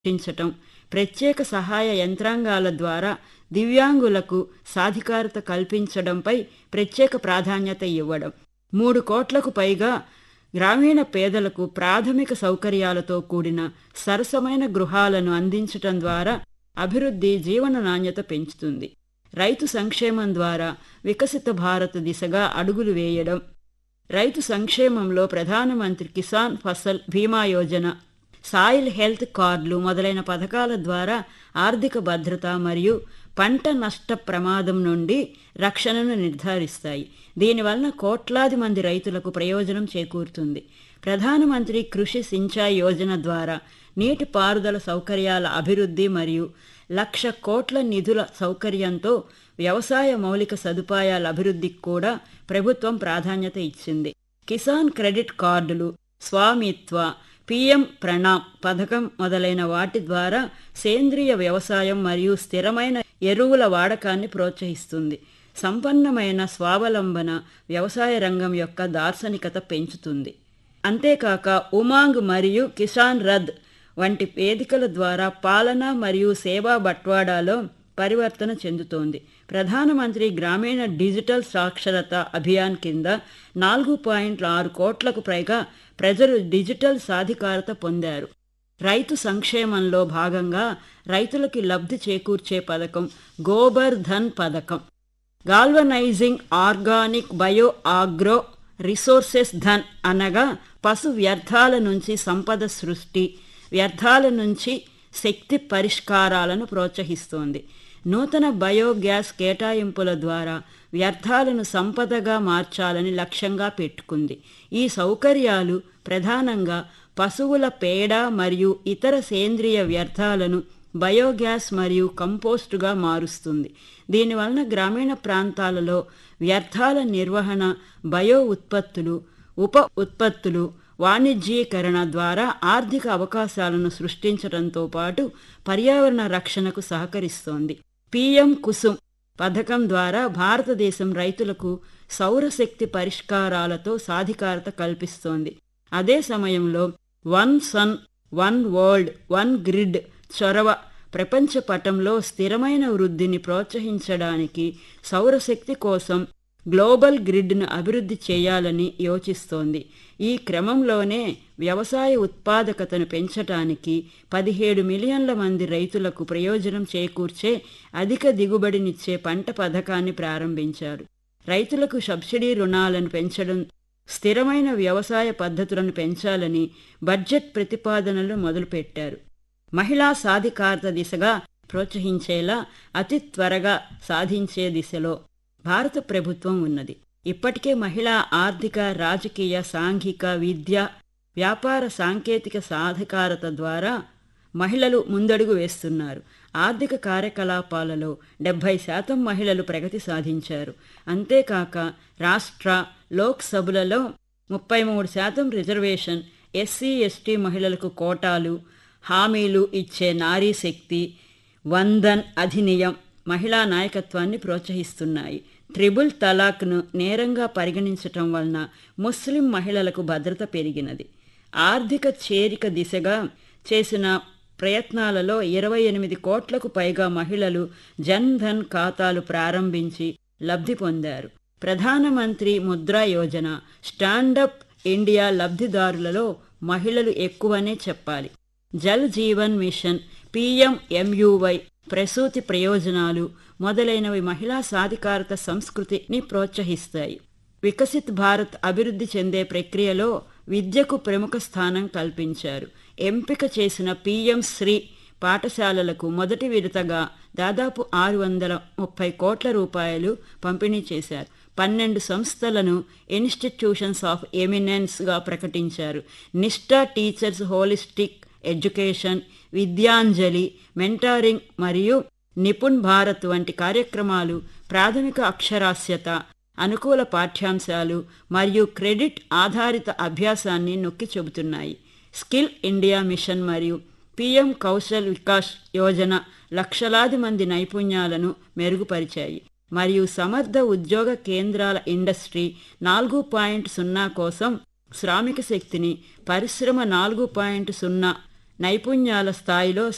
సృష్టించటం ప్రత్యేక సహాయ యంత్రాంగాల ద్వారా దివ్యాంగులకు సాధికారత కల్పించడంపై ప్రత్యేక ప్రాధాన్యత ఇవ్వడం మూడు కోట్లకు పైగా గ్రామీణ పేదలకు ప్రాథమిక సౌకర్యాలతో కూడిన సరసమైన గృహాలను అందించటం ద్వారా అభివృద్ధి జీవన నాణ్యత పెంచుతుంది రైతు సంక్షేమం ద్వారా వికసిత భారత్ దిశగా అడుగులు వేయడం రైతు సంక్షేమంలో ప్రధానమంత్రి కిసాన్ ఫసల్ బీమా యోజన సాయిల్ హెల్త్ కార్డులు మొదలైన పథకాల ద్వారా ఆర్థిక భద్రత మరియు పంట నష్ట ప్రమాదం నుండి రక్షణను నిర్ధారిస్తాయి దీనివలన కోట్లాది మంది రైతులకు ప్రయోజనం చేకూరుతుంది ప్రధానమంత్రి కృషి సించాయి యోజన ద్వారా నీటి పారుదల సౌకర్యాల అభివృద్ధి మరియు లక్ష కోట్ల నిధుల సౌకర్యంతో వ్యవసాయ మౌలిక సదుపాయాల అభివృద్ధికి కూడా ప్రభుత్వం ప్రాధాన్యత ఇచ్చింది కిసాన్ క్రెడిట్ కార్డులు స్వామిత్వ పిఎం ప్రణామ్ పథకం మొదలైన వాటి ద్వారా సేంద్రియ వ్యవసాయం మరియు స్థిరమైన ఎరువుల వాడకాన్ని ప్రోత్సహిస్తుంది సంపన్నమైన స్వావలంబన వ్యవసాయ రంగం యొక్క దార్శనికత పెంచుతుంది అంతేకాక ఉమాంగ్ మరియు కిసాన్ రథ్ వంటి వేదికల ద్వారా పాలన మరియు సేవా బట్వాడాలో పరివర్తన చెందుతోంది ప్రధానమంత్రి గ్రామీణ డిజిటల్ సాక్షరత అభియాన్ కింద నాలుగు పాయింట్ ఆరు కోట్లకు పైగా ప్రజలు డిజిటల్ సాధికారత పొందారు రైతు సంక్షేమంలో భాగంగా రైతులకి లబ్ధి చేకూర్చే పథకం గోబర్ ధన్ పథకం galvanising organic bio agro resources Dhan అనగా పశు వ్యర్థాల నుంచి సంపద సృష్టి వ్యర్థాల నుంచి శక్తి పరిష్కారాలను ప్రోత్సహిస్తోంది నూతన బయోగ్యాస్ కేటాయింపుల ద్వారా వ్యర్థాలను సంపదగా మార్చాలని లక్ష్యంగా పెట్టుకుంది ఈ సౌకర్యాలు ప్రధానంగా పశువుల పేడ మరియు ఇతర సేంద్రియ వ్యర్థాలను బయోగ్యాస్ మరియు కంపోస్టుగా మారుస్తుంది దీనివలన గ్రామీణ ప్రాంతాలలో వ్యర్థాల నిర్వహణ బయో ఉత్పత్తులు ఉప ఉత్పత్తులు వాణిజ్యీకరణ ద్వారా ఆర్థిక అవకాశాలను సృష్టించడంతో పాటు పర్యావరణ రక్షణకు సహకరిస్తోంది పిఎం కుసుమ్ పథకం ద్వారా భారతదేశం రైతులకు సౌరశక్తి పరిష్కారాలతో సాధికారత కల్పిస్తోంది అదే సమయంలో one sun one world one grid చొరవ ప్రపంచ పటంలో స్థిరమైన వృద్ధిని ప్రోత్సహించడానికి సౌరశక్తి కోసం గ్లోబల్ గ్రిడ్ను అభివృద్ధి చేయాలని యోచిస్తోంది ఈ క్రమంలోనే వ్యవసాయ ఉత్పాదకతను పెంచటానికి పదిహేడు మిలియన్ల మంది రైతులకు ప్రయోజనం చేకూర్చే అధిక దిగుబడినిచ్చే పంట పథకాన్ని ప్రారంభించారు రైతులకు సబ్సిడీ రుణాలను పెంచడం స్థిరమైన వ్యవసాయ పద్ధతులను పెంచాలని బడ్జెట్ ప్రతిపాదనలు మొదలుపెట్టారు మహిళా సాధికారత దిశగా ప్రోత్సహించేలా అతి త్వరగా సాధించే దిశలో భారత ప్రభుత్వం ఉన్నది ఇప్పటికే మహిళా ఆర్థిక రాజకీయ సాంఘిక విద్య వ్యాపార సాంకేతిక సాధికారత ద్వారా మహిళలు ముందడుగు వేస్తున్నారు ఆర్థిక కార్యకలాపాలలో డెబ్బై శాతం మహిళలు ప్రగతి సాధించారు అంతేకాక రాష్ట్ర లోక్సభలలో ముప్పై మూడు శాతం రిజర్వేషన్ ఎస్సీ ఎస్టీ మహిళలకు కోటాలు హామీలు ఇచ్చే నారీ శక్తి వందన్ అధినియం మహిళా నాయకత్వాన్ని ప్రోత్సహిస్తున్నాయి త్రిబుల్ తలాక్ను నేరంగా పరిగణించటం వలన ముస్లిం మహిళలకు భద్రత పెరిగినది ఆర్థిక చేరిక దిశగా చేసిన ప్రయత్నాలలో ఇరవై ఎనిమిది కోట్లకు పైగా మహిళలు జన్ ధన్ ఖాతాలు ప్రారంభించి లబ్ధి పొందారు ప్రధానమంత్రి ముద్రా యోజన స్టాండప్ ఇండియా లబ్ధిదారులలో మహిళలు ఎక్కువనే చెప్పాలి జల్ జీవన్ మిషన్ పిఎంఎంయువై ప్రసూతి ప్రయోజనాలు మొదలైనవి మహిళా సాధికారత సంస్కృతిని ప్రోత్సహిస్తాయి వికసిత్ భారత్ అభివృద్ధి చెందే ప్రక్రియలో విద్యకు ప్రముఖ స్థానం కల్పించారు ఎంపిక చేసిన పిఎం శ్రీ పాఠశాలలకు మొదటి విడతగా దాదాపు ఆరు వందల ముప్పై కోట్ల రూపాయలు పంపిణీ చేశారు పన్నెండు సంస్థలను ఇన్స్టిట్యూషన్స్ ఆఫ్ ఎమినెన్స్గా ప్రకటించారు Nishtha teachers holistic education Vidyanjali mentoring మరియు నిపుణ్ భారత్ వంటి కార్యక్రమాలు ప్రాథమిక అక్షరాస్యత అనుకూల పాఠ్యాంశాలు మరియు క్రెడిట్ ఆధారిత అభ్యాసాన్ని నొక్కి చెబుతున్నాయి స్కిల్ ఇండియా మిషన్ మరియు పిఎం కౌశల్ వికాస్ యోజన లక్షలాది మంది నైపుణ్యాలను మెరుగుపరిచాయి మరియు సమర్థ ఉద్యోగ కేంద్రాల ఇండస్ట్రీ నాలుగు పాయింట్ సున్నా కోసం శ్రామిక శక్తిని పరిశ్రమ నాలుగు పాయింట్ సున్నా నైపుణ్యాల స్థాయిలో